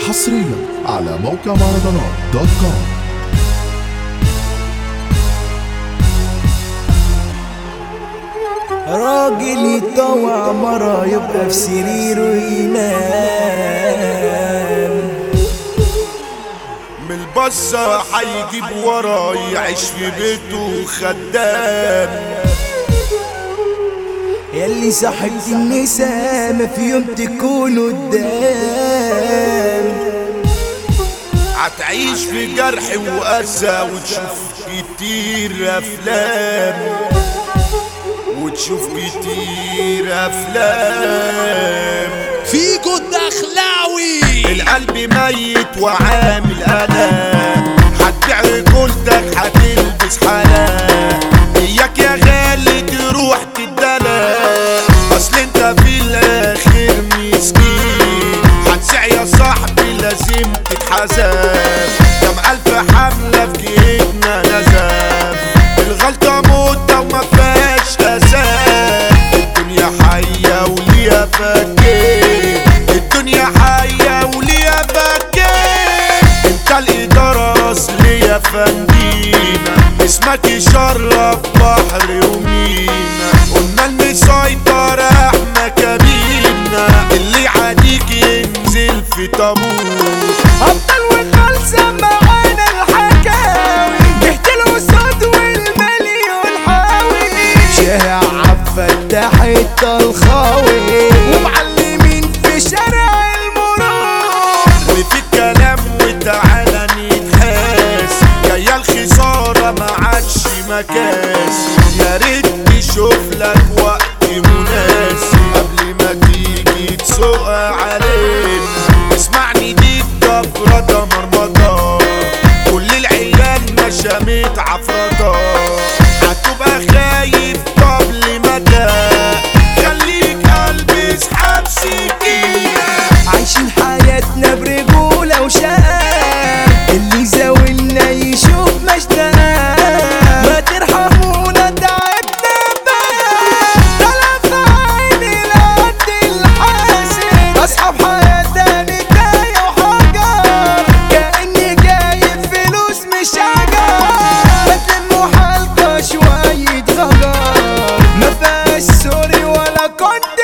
حصريا على موقع مهرجانات دوت كوم راجل يتطوع مرة يبقى في سريره ينام من البصة هيجيب ورا يعيش في بيته خدام ياللي صاحبت النساء ما في يوم تكونوا قدام هتعيش في جرح وأسى وتشوف كتير أفلام وتشوف كتير أفلام فيكو الدخلاوي القلب ميت وعامل ألم هتبيع رجولتك هتلبس حلال إياك يا غالي تروح تدلع أصل أنت في الآخر مسكين هتسع يا صاحبي لازم تتحاسب كم ألف حملة في جيبنا نزف الغلطة موتة وما فيهاش أساس الدنيا حية وليها فكين الدنيا حية وليها فكين انت الإدارة أصلي يا فندينا اسمك يشرف بحر ومينا قلنا المسيطر احنا كبيرنا اللي عاديك ينزل في طابور أبطال وخالصة معانا الحكاوي نحكي الصوت والمليون حاوي شارع فتح الطلخاوي ومعلمين في شارع المرور وفي الكلام وتعالى نتحاس جاية الخسارة ما عادش مكاس يا ريت تشوف لك وقت مناسب قبل ما تيجي تسوق علينا اسمعني دي الدبرة ده مرمطة كل العيال مشامت عفرطة هتبقى خايف قبل مدى خليك قلبي اسحب سكينة عايشين حياتنا برجولة وشقة اللي زاولنا يشوف مشتاق ما ترحمونا تعبنا بقى طلع في عيني لقد الحاسد اصحاب حياتنا نداية وحجر كأني جايب فلوس مش عجر بتلموا حلقة شوية غجر ما فيهاش سوري ولا كنت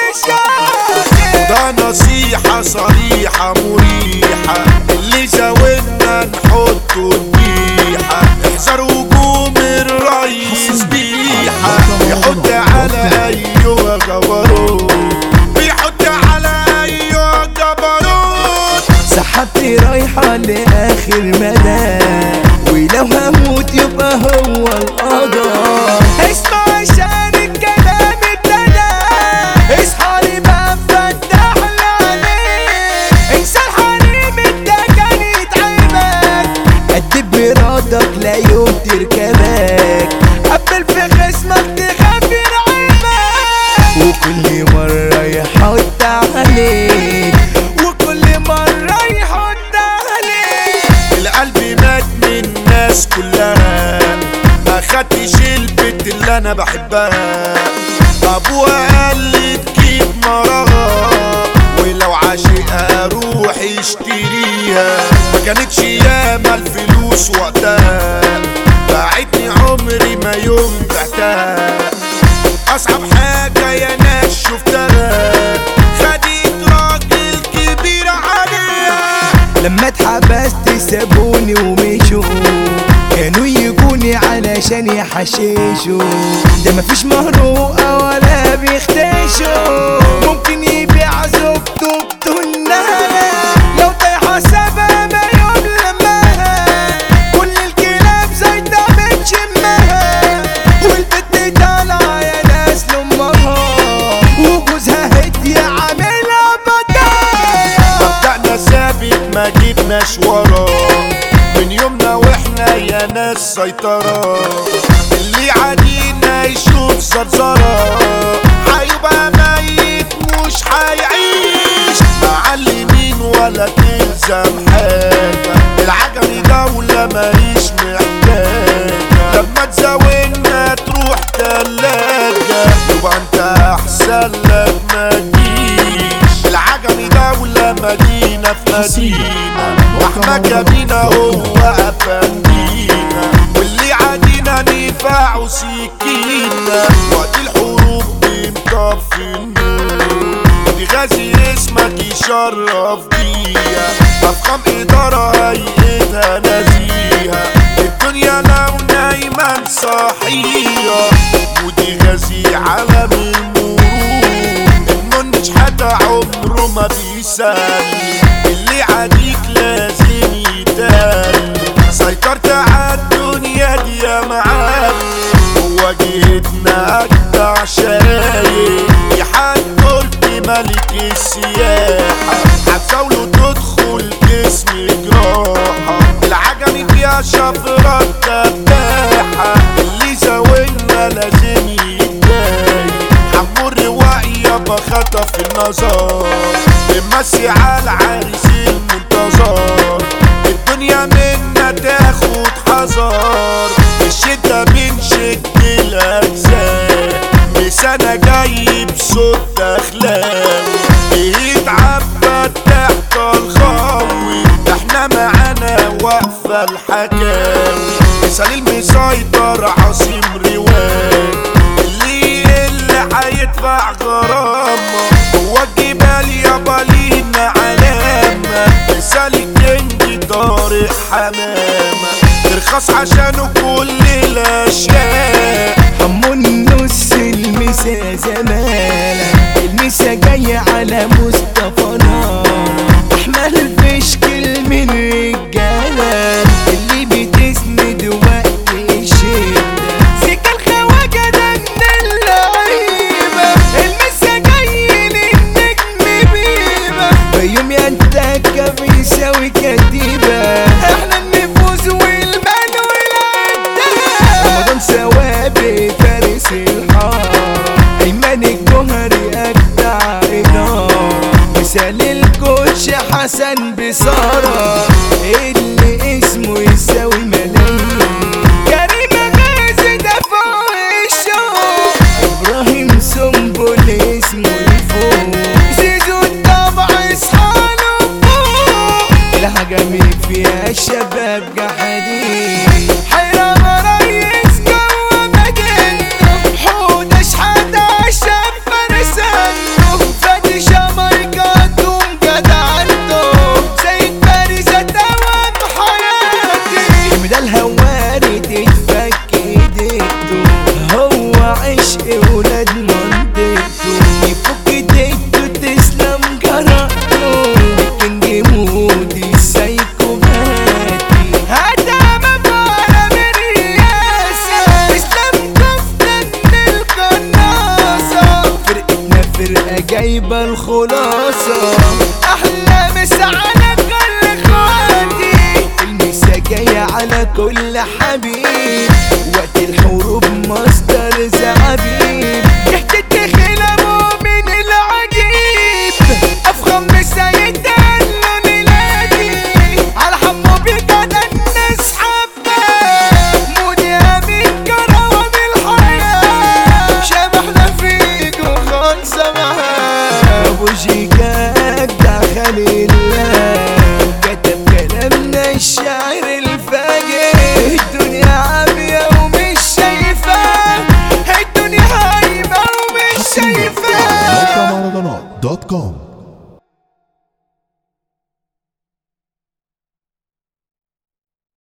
شاكر ده نصيحة صريحة مريحة اللي زاولنا نحطه ذبيحة احذر هجوم الرئيس بيحة يحط على أيوة جبروت بيحط على أيوة جبروت سحبتي رايحة لآخر مدى ولو هموت يبقى هو القدر اسمع عشان الكلام ابتدى اصحى لي بقى فتح عليك انسى الحريم انت كان يتعبك قد مراتك لا يوم تركبك قبل في خصمك تخاف يرعبك وكل مرة يحط عليك وكل مرة يحط عليك القلب مات من الناس كلها ما خدتش البنت اللي انا بحبها ابوها قال لي تجيب مراها ولو عاشقها اروح اشتريها ما كانتش ياما الفلوس وقتها باعتني عمري ما يوم بعتها اصعب حاجة يا ناس شفتها خدت راجل كبير عليها لما اتحبست سابوني ومشوا كانوا يجوني علشان يحششوا ده مفيش مهروقة ولا بيختشوا ممكن يبيع زوجته بتنها لو طايحة سبا ما يوم لماها كل الكلاب زايدة بتشمها والبت طالعة يا ناس لأمها وجوزها هدية عاملها بداية مبدأنا ثابت ما جبناش وراه من يومنا واحنا يا ناس سيطرة اللي عادينا يشوف زرزرة هيبقى ميت مش هيعيش معلمين ولا تلزم حاجة العجمي دولة ماليش محتاجة لما تزاولنا تروح تلاجة يبقى انت احسن لك ما تجيش العجمي دولة مدينة احنا في حصرياً مدينة على موقع واحنا مهرجانات كمينة دوت كوم. هو افندينا واللي عادينا نفاعه سكينة وقت الحروب بنطفي النور دي غازي اسمك يشرف بيها افخم ادارة هيئتها نزيهة الدنيا لو نايمة صحية ودي غازي عالم المرور المنش حتى عمره ما بيسلم اللي عاديك لازم يتقل سيطرت على الدنيا دي يا معلم وواجهتنا أجدع شايب يا حد قلت ملك السياحة هتزاوله تدخل جسم جراحة العجمي فيها شفرة تباحة اللي زاولنا لازم يتضايق حمر وعي يابا خطف النظر بمسي على العريس المنتظر الدنيا منا تاخد حذر الشتا بنشد الاجزاء لسانة جاي بصوت اخلاق يتعبى تحت الخاوي احنا معانا واقفة الحكاوي مثال المسيطر عاصم رواد اللي اللي هيدفع غرامة هو الجبال يابا لينا علامة مثال الكينج طارق حمامة ترخص عشانه كل الاشياء حمو النص المسا زمالة المسا جاية على مصطفى احمد الفشكل من رجالة اللي بتسند وقت الشدة سكة الخواجة ده من اللعيبة المسا جاي للنجم بيبة بيوم ينتكى بيساوي كتيبة احنا النفوس والمال والعدة رمضان ثوابت فارس الحارة ايمن الجوهري اجدع ادارة مثال الكوتش حسن بصارة اللي اسمه يساوي ملايين كريم غازي ده فوق الشوق ابراهيم سنبل اسمه لفوق زيزو الطبع اصحاله فوق الهجمي فيها الشباب جحدين حيران ريس جوا مدينته حود اشحات عشان فرسانته فادي شمايكاتهم جدعنته سيد فارس دوام حياتي من الهواري تتفك ايديته هو عشق ولاد منطقته يفك ايديته تسلم جرأته الكينج مودي السايكوباتي هذا مبارا من رياسة اسلام كفتن القناصة فرقتنا فرقة جايبة الخلاصة أحلى مسا على كل اخواتي المسا جاية على كل حبيب وقت الحروب مصدر زعبيب يحتد خلابه من العجيب أفخم مسا يتقلوا نلادي على حمو بجد الناس حبة مودي أمين كروم الحياة شبحنا فيك وخلصة معاه أبو شيكاك دخل